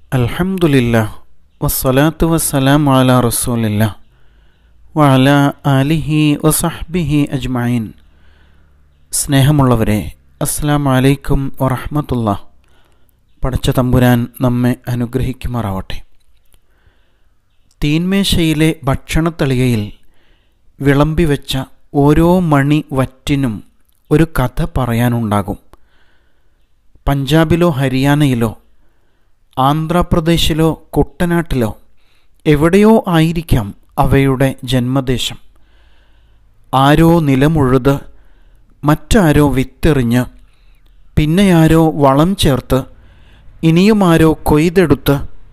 അൽഹംദുലില്ല വസ്സലാത്തു വസ്സലാം അല റസൂലില്ല വഅല ആലിഹി വസഹ്ബിഹി അജ്മഈൻ സ്നേഹമുള്ളവരെ അസ്സലാം അലൈക്കും വറഹ്മത്തുള്ള പടച്ച തമ്പുരാൻ നമ്മെ അനുഗ്രഹിക്കുമാറാവട്ടെ തീന്മേശയിലെ ഭക്ഷണത്തളികയിൽ വിളമ്പി വെച്ച ഓരോ മണി വറ്റിനും ഒരു കഥ പറയാനുണ്ടാകും പഞ്ചാബിലോ ഹരിയാനയിലോ ആന്ധ്രാപ്രദേശിലോ കുട്ടനാട്ടിലോ എവിടെയോ ആയിരിക്കാം അവയുടെ ജന്മദേശം ആരോ നിലമുഴുത് മറ്റാരോ വിത്തെറിഞ്ഞ് പിന്നെയാരോ വളം ചേർത്ത് ഇനിയുമാരോ കൊയ്തെടുത്ത്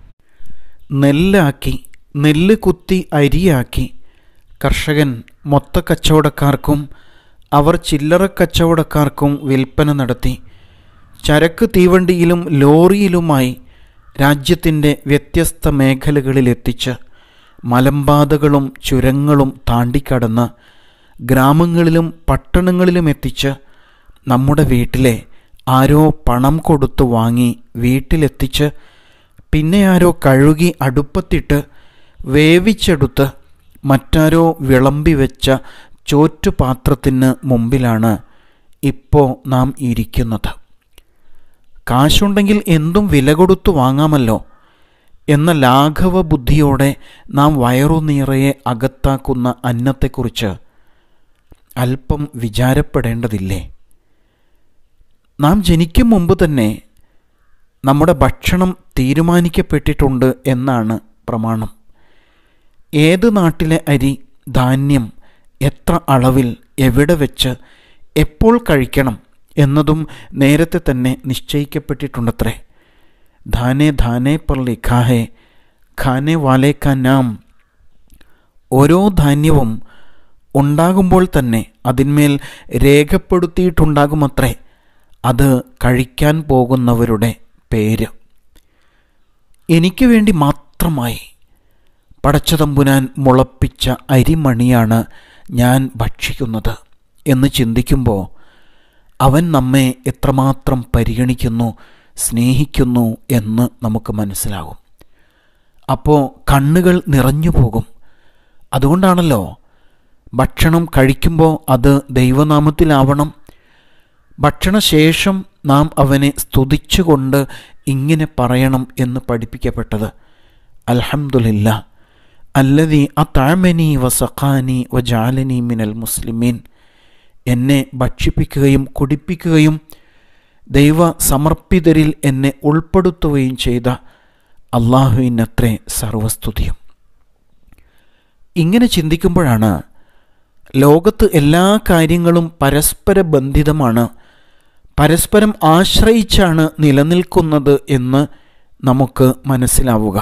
നെല്ലാക്കി നെല്ല് കുത്തി അരിയാക്കി കർഷകൻ മൊത്ത കച്ചവടക്കാർക്കും അവർ ചില്ലറ കച്ചവടക്കാർക്കും വിൽപ്പന നടത്തി ചരക്ക് തീവണ്ടിയിലും ലോറിയിലുമായി രാജ്യത്തിൻ്റെ വ്യത്യസ്ത മേഖലകളിലെത്തിച്ച് മലമ്പാതകളും ചുരങ്ങളും താണ്ടിക്കടന്ന് ഗ്രാമങ്ങളിലും പട്ടണങ്ങളിലും എത്തിച്ച് നമ്മുടെ വീട്ടിലെ ആരോ പണം കൊടുത്തു വാങ്ങി വീട്ടിലെത്തിച്ച് പിന്നെ ആരോ കഴുകി അടുപ്പത്തിട്ട് വേവിച്ചെടുത്ത് മറ്റാരോ വിളമ്പി വെച്ച ചോറ്റുപാത്രത്തിന് മുമ്പിലാണ് ഇപ്പോൾ നാം ഇരിക്കുന്നത് കാശുണ്ടെങ്കിൽ എന്തും വില കൊടുത്തു വാങ്ങാമല്ലോ എന്ന ലാഘവ ബുദ്ധിയോടെ നാം വയറു നിറയെ അകത്താക്കുന്ന അന്നത്തെക്കുറിച്ച് അല്പം വിചാരപ്പെടേണ്ടതില്ലേ നാം ജനിക്കും മുമ്പ് തന്നെ നമ്മുടെ ഭക്ഷണം തീരുമാനിക്കപ്പെട്ടിട്ടുണ്ട് എന്നാണ് പ്രമാണം ഏത് നാട്ടിലെ അരി ധാന്യം എത്ര അളവിൽ എവിടെ വെച്ച് എപ്പോൾ കഴിക്കണം എന്നതും നേരത്തെ തന്നെ നിശ്ചയിക്കപ്പെട്ടിട്ടുണ്ടത്രേ ധാനെ ധാനെ പർ ലിഖാഹെ ഖാനെ വാലേ കാ നാം ഓരോ ധാന്യവും ഉണ്ടാകുമ്പോൾ തന്നെ അതിന്മേൽ രേഖപ്പെടുത്തിയിട്ടുണ്ടാകുമത്രേ അത് കഴിക്കാൻ പോകുന്നവരുടെ പേര് എനിക്ക് വേണ്ടി മാത്രമായി പടച്ചതമ്പുനാൻ മുളപ്പിച്ച അരിമണിയാണ് ഞാൻ ഭക്ഷിക്കുന്നത് എന്ന് ചിന്തിക്കുമ്പോൾ അവൻ നമ്മെ എത്രമാത്രം പരിഗണിക്കുന്നു സ്നേഹിക്കുന്നു എന്ന് നമുക്ക് മനസ്സിലാകും അപ്പോൾ കണ്ണുകൾ നിറഞ്ഞു പോകും അതുകൊണ്ടാണല്ലോ ഭക്ഷണം കഴിക്കുമ്പോൾ അത് ദൈവനാമത്തിലാവണം ഭക്ഷണശേഷം നാം അവനെ സ്തുതിച്ചുകൊണ്ട് ഇങ്ങനെ പറയണം എന്ന് പഠിപ്പിക്കപ്പെട്ടത് അൽഹംദുലില്ല അല്ലതി അതാമനി വസഖാനി വജാലനി മിനൽ മുസ്ലിമീൻ എന്നെ ഭക്ഷിപ്പിക്കുകയും കുടിപ്പിക്കുകയും ദൈവ സമർപ്പിതരിൽ എന്നെ ഉൾപ്പെടുത്തുകയും ചെയ്ത അള്ളാഹുവിനത്രേ സർവസ്തുതിയും ഇങ്ങനെ ചിന്തിക്കുമ്പോഴാണ് ലോകത്ത് എല്ലാ കാര്യങ്ങളും പരസ്പര ബന്ധിതമാണ് പരസ്പരം ആശ്രയിച്ചാണ് നിലനിൽക്കുന്നത് എന്ന് നമുക്ക് മനസ്സിലാവുക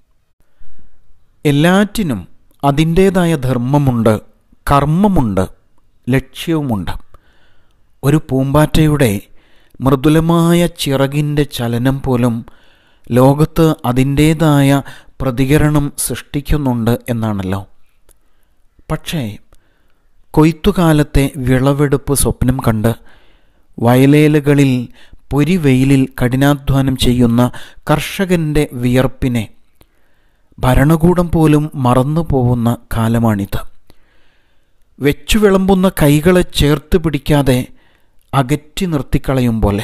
എല്ലാറ്റിനും അതിൻ്റേതായ ധർമ്മമുണ്ട് കർമ്മമുണ്ട് ലക്ഷ്യവുമുണ്ട് ഒരു പൂമ്പാറ്റയുടെ മൃദുലമായ ചിറകിൻ്റെ ചലനം പോലും ലോകത്ത് അതിൻ്റേതായ പ്രതികരണം സൃഷ്ടിക്കുന്നുണ്ട് എന്നാണല്ലോ പക്ഷേ കൊയ്ത്തുകാലത്തെ വിളവെടുപ്പ് സ്വപ്നം കണ്ട് വയലേലുകളിൽ പൊരിവെയിലിൽ കഠിനാധ്വാനം ചെയ്യുന്ന കർഷകൻ്റെ വിയർപ്പിനെ ഭരണകൂടം പോലും മറന്നു പോകുന്ന കാലമാണിത് വെച്ചു വിളമ്പുന്ന കൈകളെ ചേർത്ത് പിടിക്കാതെ അകറ്റി നിർത്തിക്കളയും പോലെ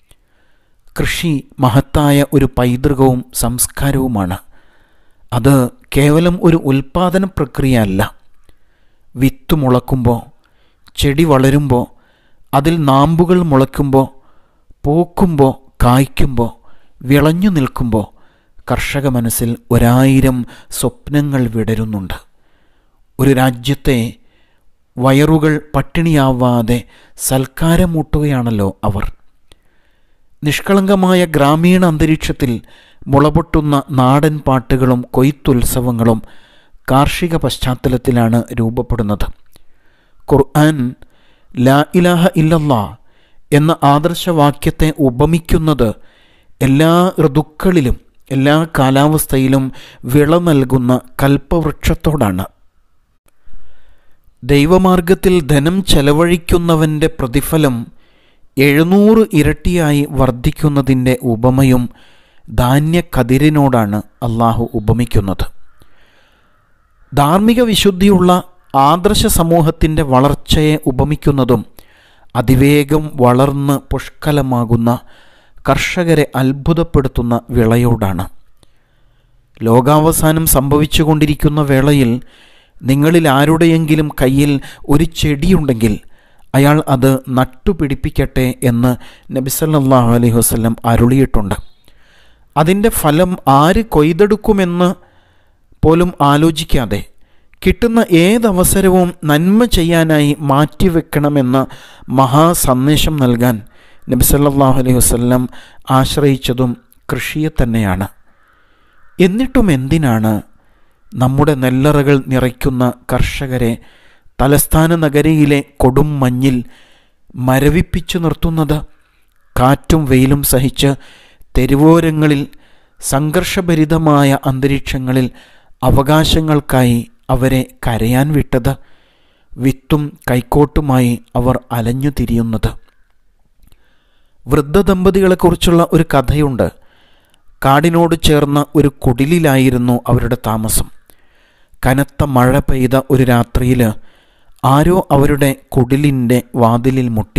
കൃഷി മഹത്തായ ഒരു പൈതൃകവും സംസ്കാരവുമാണ് അത് കേവലം ഒരു ഉൽപാദന പ്രക്രിയ അല്ല വിത്ത് മുളക്കുമ്പോൾ ചെടി വളരുമ്പോൾ അതിൽ നാമ്പുകൾ മുളയ്ക്കുമ്പോൾ പൂക്കുമ്പോൾ കായ്ക്കുമ്പോൾ വിളഞ്ഞു നിൽക്കുമ്പോൾ കർഷക മനസ്സിൽ ഒരായിരം സ്വപ്നങ്ങൾ വിടരുന്നുണ്ട് ഒരു രാജ്യത്തെ വയറുകൾ പട്ടിണിയാവാതെ സൽക്കാരമൂട്ടുകയാണല്ലോ അവർ നിഷ്കളങ്കമായ ഗ്രാമീണ അന്തരീക്ഷത്തിൽ മുളപൊട്ടുന്ന നാടൻ പാട്ടുകളും കൊയ്ത്തുത്സവങ്ങളും കാർഷിക പശ്ചാത്തലത്തിലാണ് രൂപപ്പെടുന്നത് ഖുർആൻ ലാ ഇലാഹ ഇല്ലല്ലാ എന്ന ആദർശവാക്യത്തെ ഉപമിക്കുന്നത് എല്ലാ ഋതുക്കളിലും എല്ലാ കാലാവസ്ഥയിലും വിള നൽകുന്ന കൽപ്പവൃക്ഷത്തോടാണ് ദൈവമാർഗത്തിൽ ധനം ചെലവഴിക്കുന്നവൻ്റെ പ്രതിഫലം എഴുന്നൂറ് ഇരട്ടിയായി വർദ്ധിക്കുന്നതിൻ്റെ ഉപമയും ധാന്യക്കതിരിനോടാണ് അള്ളാഹു ഉപമിക്കുന്നത് ധാർമ്മിക വിശുദ്ധിയുള്ള ആദർശ സമൂഹത്തിൻ്റെ വളർച്ചയെ ഉപമിക്കുന്നതും അതിവേഗം വളർന്ന് പുഷ്കലമാകുന്ന കർഷകരെ അത്ഭുതപ്പെടുത്തുന്ന വിളയോടാണ് ലോകാവസാനം സംഭവിച്ചുകൊണ്ടിരിക്കുന്ന വേളയിൽ നിങ്ങളിൽ ആരുടെയെങ്കിലും കയ്യിൽ ഒരു ചെടിയുണ്ടെങ്കിൽ അയാൾ അത് നട്ടുപിടിപ്പിക്കട്ടെ എന്ന് നബിസല്ലാഹു അലൈഹി വസ്ലം അരുളിയിട്ടുണ്ട് അതിൻ്റെ ഫലം ആര് കൊയ്തെടുക്കുമെന്ന് പോലും ആലോചിക്കാതെ കിട്ടുന്ന ഏതവസരവും നന്മ ചെയ്യാനായി മാറ്റിവെക്കണമെന്ന മഹാസന്ദേശം നൽകാൻ നബിസല്ലാഹു അലൈഹി വസ്ലം ആശ്രയിച്ചതും കൃഷിയെ തന്നെയാണ് എന്നിട്ടും എന്തിനാണ് നമ്മുടെ നെല്ലറകൾ നിറയ്ക്കുന്ന കർഷകരെ തലസ്ഥാന നഗരിയിലെ കൊടും മഞ്ഞിൽ മരവിപ്പിച്ചു നിർത്തുന്നത് കാറ്റും വെയിലും സഹിച്ച് തെരുവോരങ്ങളിൽ സംഘർഷഭരിതമായ അന്തരീക്ഷങ്ങളിൽ അവകാശങ്ങൾക്കായി അവരെ കരയാൻ വിട്ടത് വിത്തും കൈക്കോട്ടുമായി അവർ അലഞ്ഞു തിരിയുന്നത് വൃദ്ധദമ്പതികളെക്കുറിച്ചുള്ള ഒരു കഥയുണ്ട് കാടിനോട് ചേർന്ന ഒരു കുടിലിലായിരുന്നു അവരുടെ താമസം കനത്ത മഴ പെയ്ത ഒരു രാത്രിയിൽ ആരോ അവരുടെ കുടിലിൻ്റെ വാതിലിൽ മുട്ടി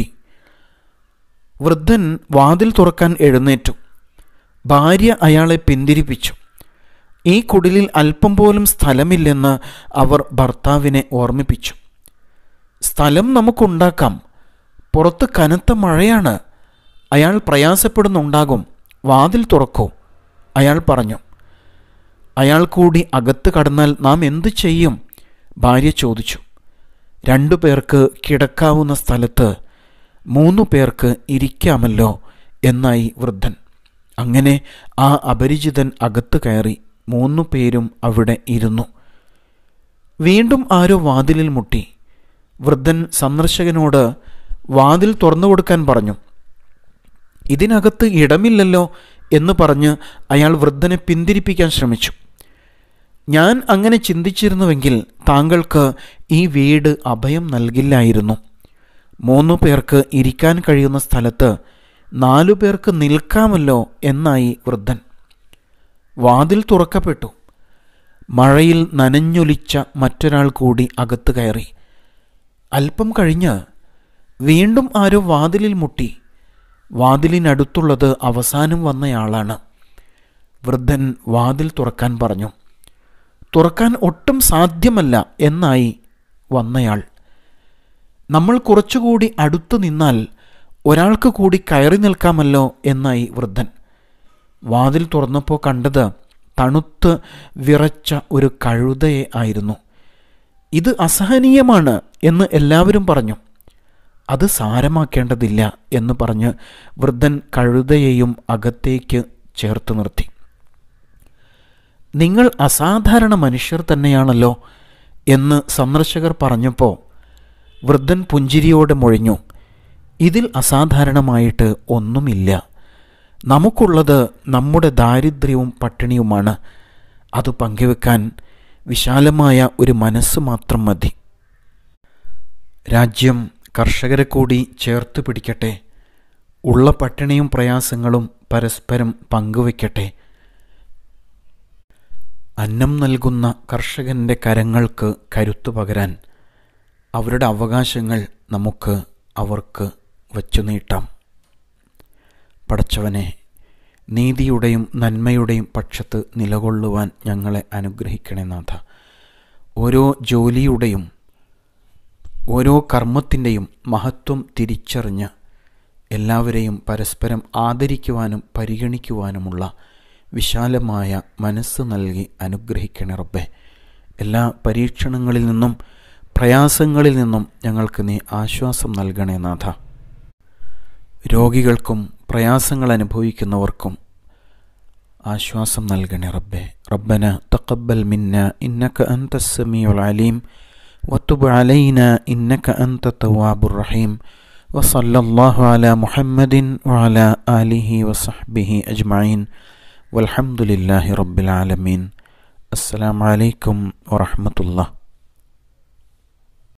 വൃദ്ധൻ വാതിൽ തുറക്കാൻ എഴുന്നേറ്റു ഭാര്യ അയാളെ പിന്തിരിപ്പിച്ചു ഈ കുടിലിൽ അല്പം പോലും സ്ഥലമില്ലെന്ന് അവർ ഭർത്താവിനെ ഓർമ്മിപ്പിച്ചു സ്ഥലം നമുക്കുണ്ടാക്കാം പുറത്ത് കനത്ത മഴയാണ് അയാൾ പ്രയാസപ്പെടുന്നുണ്ടാകും വാതിൽ തുറക്കൂ അയാൾ പറഞ്ഞു അയാൾ കൂടി അകത്ത് കടന്നാൽ നാം എന്തു ചെയ്യും ഭാര്യ ചോദിച്ചു രണ്ടു പേർക്ക് കിടക്കാവുന്ന സ്ഥലത്ത് മൂന്നു പേർക്ക് ഇരിക്കാമല്ലോ എന്നായി വൃദ്ധൻ അങ്ങനെ ആ അപരിചിതൻ അകത്ത് കയറി മൂന്നു പേരും അവിടെ ഇരുന്നു വീണ്ടും ആരോ വാതിലിൽ മുട്ടി വൃദ്ധൻ സന്ദർശകനോട് വാതിൽ തുറന്നു കൊടുക്കാൻ പറഞ്ഞു ഇതിനകത്ത് ഇടമില്ലല്ലോ എന്ന് പറഞ്ഞ് അയാൾ വൃദ്ധനെ പിന്തിരിപ്പിക്കാൻ ശ്രമിച്ചു ഞാൻ അങ്ങനെ ചിന്തിച്ചിരുന്നുവെങ്കിൽ താങ്കൾക്ക് ഈ വീട് അഭയം നൽകില്ലായിരുന്നു മൂന്നു പേർക്ക് ഇരിക്കാൻ കഴിയുന്ന സ്ഥലത്ത് നാലു പേർക്ക് നിൽക്കാമല്ലോ എന്നായി വൃദ്ധൻ വാതിൽ തുറക്കപ്പെട്ടു മഴയിൽ നനഞ്ഞൊലിച്ച മറ്റൊരാൾ കൂടി അകത്ത് കയറി അല്പം കഴിഞ്ഞ് വീണ്ടും ആരോ വാതിലിൽ മുട്ടി വാതിലിനടുത്തുള്ളത് അവസാനം വന്നയാളാണ് വൃദ്ധൻ വാതിൽ തുറക്കാൻ പറഞ്ഞു തുറക്കാൻ ഒട്ടും സാധ്യമല്ല എന്നായി വന്നയാൾ നമ്മൾ കുറച്ചുകൂടി അടുത്തു നിന്നാൽ ഒരാൾക്ക് കൂടി കയറി നിൽക്കാമല്ലോ എന്നായി വൃദ്ധൻ വാതിൽ തുറന്നപ്പോൾ കണ്ടത് തണുത്ത് വിറച്ച ഒരു കഴുതയെ ആയിരുന്നു ഇത് അസഹനീയമാണ് എന്ന് എല്ലാവരും പറഞ്ഞു അത് സാരമാക്കേണ്ടതില്ല എന്ന് പറഞ്ഞ് വൃദ്ധൻ കഴുതയെയും അകത്തേക്ക് ചേർത്ത് നിർത്തി നിങ്ങൾ അസാധാരണ മനുഷ്യർ തന്നെയാണല്ലോ എന്ന് സന്ദർശകർ പറഞ്ഞപ്പോൾ വൃദ്ധൻ പുഞ്ചിരിയോടെ മൊഴിഞ്ഞു ഇതിൽ അസാധാരണമായിട്ട് ഒന്നുമില്ല നമുക്കുള്ളത് നമ്മുടെ ദാരിദ്ര്യവും പട്ടിണിയുമാണ് അത് പങ്കുവെക്കാൻ വിശാലമായ ഒരു മനസ്സ് മാത്രം മതി രാജ്യം കർഷകരെ കൂടി ചേർത്ത് പിടിക്കട്ടെ ഉള്ള പട്ടിണിയും പ്രയാസങ്ങളും പരസ്പരം പങ്കുവെക്കട്ടെ അന്നം നൽകുന്ന കർഷകൻ്റെ കരങ്ങൾക്ക് കരുത്തു പകരാൻ അവരുടെ അവകാശങ്ങൾ നമുക്ക് അവർക്ക് വച്ചു നീട്ടാം പടച്ചവനെ നീതിയുടെയും നന്മയുടെയും പക്ഷത്ത് നിലകൊള്ളുവാൻ ഞങ്ങളെ അനുഗ്രഹിക്കണേ നാഥ ഓരോ ജോലിയുടെയും ഓരോ കർമ്മത്തിൻ്റെയും മഹത്വം തിരിച്ചറിഞ്ഞ് എല്ലാവരെയും പരസ്പരം ആദരിക്കുവാനും പരിഗണിക്കുവാനുമുള്ള വിശാലമായ മനസ്സ് നൽകി അനുഗ്രഹിക്കണേ റബ്ബെ എല്ലാ പരീക്ഷണങ്ങളിൽ നിന്നും പ്രയാസങ്ങളിൽ നിന്നും ഞങ്ങൾക്ക് നീ ആശ്വാസം നൽകണേ നാഥ രോഗികൾക്കും പ്രയാസങ്ങൾ അനുഭവിക്കുന്നവർക്കും ആശ്വാസം നൽകണേ റബ്ബെ റബ്ബന തഖബ്ബൽ മിന്ന ഇന്നക അൻത സമീഉൽ അലീം وتب علينا إنك أنت التواب الرحيم وصلى الله على محمد وعلى آله وصحبه أجمعين والحمد لله رب العالمين السلام عليكم ورحمة الله